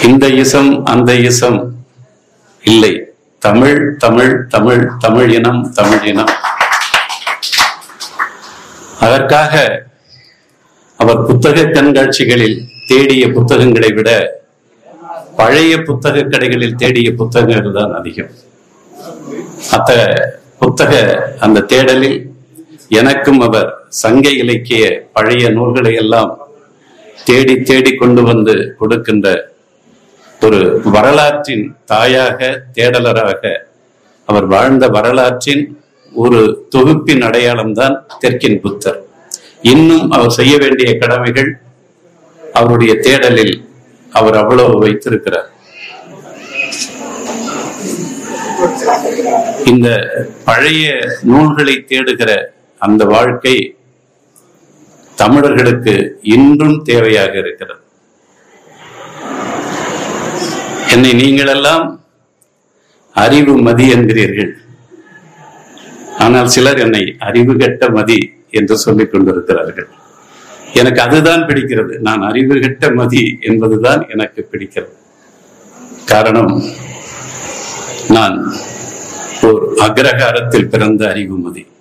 இந்த இசம் அந்த இசம் இல்லை தமிழ் தமிழ் தமிழ் தமிழ் இனம் தமிழ் இனம் அதற்காக அவர் புத்தக கண்காட்சிகளில் தேடிய புத்தகங்களை விட பழைய புத்தக கடைகளில் தேடிய புத்தகங்கள் தான் அதிகம் அத்த புத்தக அந்த தேடலில் எனக்கும் அவர் சங்க இலக்கிய பழைய நூல்களை எல்லாம் தேடி தேடி கொண்டு வந்து கொடுக்கின்ற ஒரு வரலாற்றின் தாயாக தேடலராக அவர் வாழ்ந்த வரலாற்றின் ஒரு தொகுப்பின் அடையாளம்தான் தெற்கின் புத்தர் இன்னும் அவர் செய்ய வேண்டிய கடமைகள் அவருடைய தேடலில் அவர் அவ்வளவு வைத்திருக்கிறார் இந்த பழைய நூல்களை தேடுகிற அந்த வாழ்க்கை தமிழர்களுக்கு இன்றும் தேவையாக இருக்கிறது என்னை நீங்களெல்லாம் அறிவு மதி என்கிறீர்கள் ஆனால் சிலர் என்னை அறிவு கெட்ட மதி என்று சொல்லிக் கொண்டிருக்கிறார்கள் எனக்கு அதுதான் பிடிக்கிறது நான் அறிவு கெட்ட மதி என்பதுதான் எனக்கு பிடிக்கிறது காரணம் நான் ஒரு அக்ரஹாரத்தில் பிறந்த அறிவுமதி